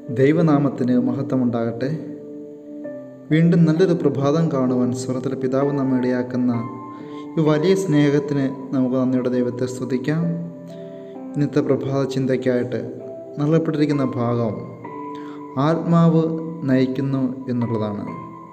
ദൈവനാമത്തിന് മഹത്വമുണ്ടാകട്ടെ വീണ്ടും നല്ലൊരു പ്രഭാതം കാണുവാൻ സ്വർഗത്തിലെ പിതാവ് നമ്മെ ഇടയാക്കുന്ന ഈ വലിയ സ്നേഹത്തിന് നമുക്ക് നന്ദിയുടെ ദൈവത്തെ സ്തുതിക്കാം ഇന്നത്തെ പ്രഭാത ചിന്തയ്ക്കായിട്ട് നൽകപ്പെട്ടിരിക്കുന്ന ഭാഗം ആത്മാവ് നയിക്കുന്നു എന്നുള്ളതാണ്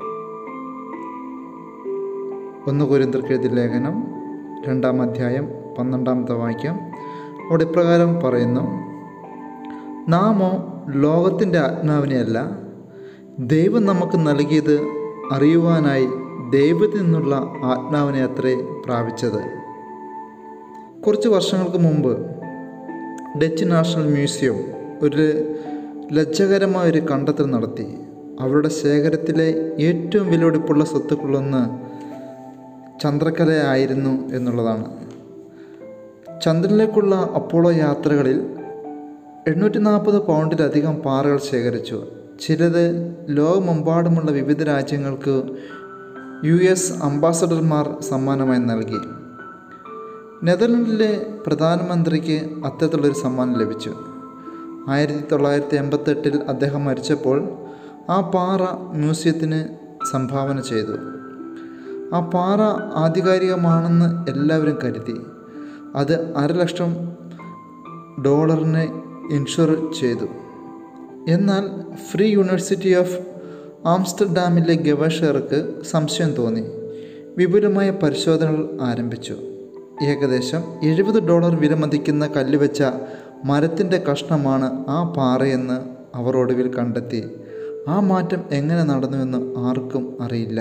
ഒന്ന് കുരിന്തർക്കെഴുതി ലേഖനം രണ്ടാം അധ്യായം പന്ത്രണ്ടാമത്തെ വാക്യം അവിടെ ഇപ്രകാരം പറയുന്നു നാമോ ലോകത്തിൻ്റെ ആത്മാവിനെയല്ല ദൈവം നമുക്ക് നൽകിയത് അറിയുവാനായി ദൈവത്തിൽ നിന്നുള്ള ആത്മാവിനെ അത്രേ പ്രാപിച്ചത് കുറച്ച് വർഷങ്ങൾക്ക് മുമ്പ് ഡച്ച് നാഷണൽ മ്യൂസിയം ഒരു ലജ്ജകരമായ ഒരു കണ്ടെത്തൽ നടത്തി അവരുടെ ശേഖരത്തിലെ ഏറ്റവും വിലപിടിപ്പുള്ള സ്വത്തുക്കളൊന്ന് ചന്ദ്രക്കലയായിരുന്നു എന്നുള്ളതാണ് ചന്ദ്രനിലേക്കുള്ള അപ്പോളോ യാത്രകളിൽ എണ്ണൂറ്റി നാൽപ്പത് പൗണ്ടിലധികം പാറകൾ ശേഖരിച്ചു ചിലത് ലോകമെമ്പാടുമുള്ള വിവിധ രാജ്യങ്ങൾക്ക് യു എസ് അംബാസഡർമാർ സമ്മാനമായി നൽകി നെതർലൻഡിലെ പ്രധാനമന്ത്രിക്ക് അത്തരത്തിലുള്ളൊരു സമ്മാനം ലഭിച്ചു ആയിരത്തി തൊള്ളായിരത്തി എൺപത്തെട്ടിൽ അദ്ദേഹം മരിച്ചപ്പോൾ ആ പാറ മ്യൂസിയത്തിന് സംഭാവന ചെയ്തു ആ പാറ ആധികാരികമാണെന്ന് എല്ലാവരും കരുതി അത് അരലക്ഷം ഡോളറിന് ഇൻഷുർ ചെയ്തു എന്നാൽ ഫ്രീ യൂണിവേഴ്സിറ്റി ഓഫ് ആംസ്റ്റർഡാമിലെ ഗവേഷകർക്ക് സംശയം തോന്നി വിപുലമായ പരിശോധനകൾ ആരംഭിച്ചു ഏകദേശം എഴുപത് ഡോളർ വിലമതിക്കുന്ന കല്ല് വെച്ച മരത്തിൻ്റെ കഷ്ണമാണ് ആ പാറയെന്ന് അവർ ഒടുവിൽ കണ്ടെത്തി ആ മാറ്റം എങ്ങനെ നടന്നുവെന്ന് ആർക്കും അറിയില്ല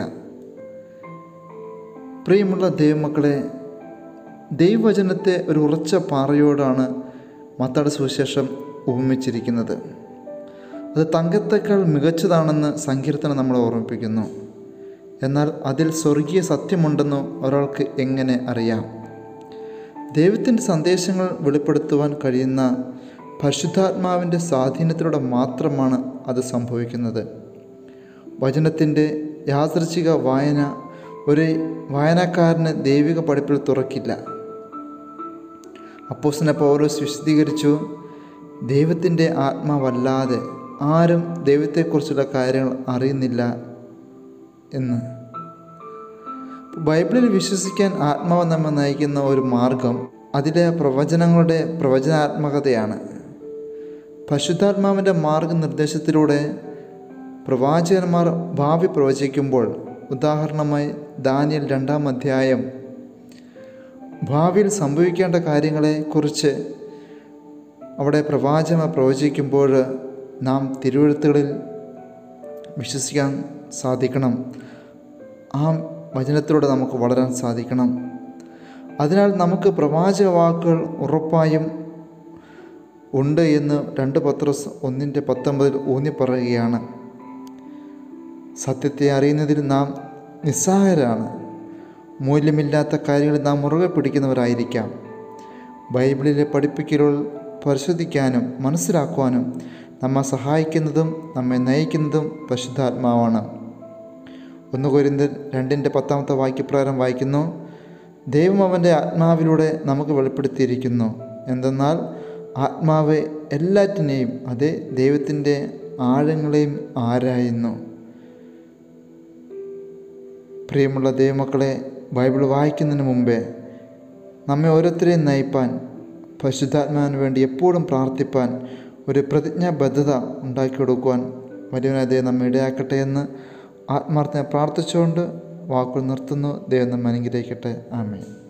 പ്രിയമുള്ള ദൈവമക്കളെ ദൈവവചനത്തെ ഒരു ഉറച്ച പാറയോടാണ് മത്താട് സുവിശേഷം ഉപമിച്ചിരിക്കുന്നത് അത് തങ്കത്തേക്കാൾ മികച്ചതാണെന്ന് സങ്കീർത്തനം നമ്മളെ ഓർമ്മിപ്പിക്കുന്നു എന്നാൽ അതിൽ സ്വർഗീയ സത്യമുണ്ടെന്ന് ഒരാൾക്ക് എങ്ങനെ അറിയാം ദൈവത്തിൻ്റെ സന്ദേശങ്ങൾ വെളിപ്പെടുത്തുവാൻ കഴിയുന്ന പരിശുദ്ധാത്മാവിൻ്റെ സ്വാധീനത്തിലൂടെ മാത്രമാണ് അത് സംഭവിക്കുന്നത് വചനത്തിൻ്റെ യാദൃച്ഛിക വായന ഒരു വായനക്കാരന് ദൈവിക പഠിപ്പിൽ തുറക്കില്ല അപ്പോസിനെ പൗലോസ് വിശദീകരിച്ചു ദൈവത്തിൻ്റെ ആത്മാവല്ലാതെ ആരും ദൈവത്തെക്കുറിച്ചുള്ള കാര്യങ്ങൾ അറിയുന്നില്ല എന്ന് ബൈബിളിൽ വിശ്വസിക്കാൻ ആത്മാവ് നമ്മെ നയിക്കുന്ന ഒരു മാർഗം അതിലെ പ്രവചനങ്ങളുടെ പ്രവചനാത്മകതയാണ് പശുദ്ധാത്മാവിൻ്റെ മാർഗനിർദ്ദേശത്തിലൂടെ പ്രവാചകന്മാർ ഭാവി പ്രവചിക്കുമ്പോൾ ഉദാഹരണമായി ദാനിയൽ രണ്ടാം അധ്യായം ഭാവിയിൽ സംഭവിക്കേണ്ട കാര്യങ്ങളെക്കുറിച്ച് അവിടെ പ്രവാചക പ്രവചിക്കുമ്പോൾ നാം തിരുവഴുത്തുകളിൽ വിശ്വസിക്കാൻ സാധിക്കണം ആ വചനത്തിലൂടെ നമുക്ക് വളരാൻ സാധിക്കണം അതിനാൽ നമുക്ക് പ്രവാചക വാക്കുകൾ ഉറപ്പായും ഉണ്ട് എന്ന് രണ്ട് പത്രസ് ഒന്നിൻ്റെ പത്തൊമ്പതിൽ ഊന്നി പറയുകയാണ് സത്യത്തെ അറിയുന്നതിൽ നാം നിസ്സഹായരാണ് മൂല്യമില്ലാത്ത കാര്യങ്ങളിൽ നാം മുറുകെ പിടിക്കുന്നവരായിരിക്കാം ബൈബിളിലെ പഠിപ്പിക്കലുകൾ പരിശോധിക്കാനും മനസ്സിലാക്കുവാനും നമ്മെ സഹായിക്കുന്നതും നമ്മെ നയിക്കുന്നതും പരിശുദ്ധാത്മാവാണ് ഒന്ന് കൊരിന്തൽ രണ്ടിൻ്റെ പത്താമത്തെ വാക്യപ്രകാരം വായിക്കുന്നു ദൈവം അവൻ്റെ ആത്മാവിലൂടെ നമുക്ക് വെളിപ്പെടുത്തിയിരിക്കുന്നു എന്തെന്നാൽ ആത്മാവ് എല്ലാറ്റിനെയും അതേ ദൈവത്തിൻ്റെ ആഴങ്ങളെയും ആരായുന്നു പ്രിയമുള്ള ദൈവമക്കളെ ബൈബിൾ വായിക്കുന്നതിന് മുമ്പേ നമ്മെ ഓരോരുത്തരെയും നയിപ്പാൻ പരിശുദ്ധാത്മാവിന് വേണ്ടി എപ്പോഴും പ്രാർത്ഥിപ്പാൻ ഒരു പ്രതിജ്ഞാബദ്ധത ഉണ്ടാക്കി കൊടുക്കുവാൻ വലിയവനായ ദൈവം നമ്മെ ഇടയാക്കട്ടെ എന്ന് ആത്മാർത്ഥനെ പ്രാർത്ഥിച്ചുകൊണ്ട് വാക്കുകൾ നിർത്തുന്നു ദൈവം നമ്മെ അനുഗ്രഹിക്കട്ടെ ആമേ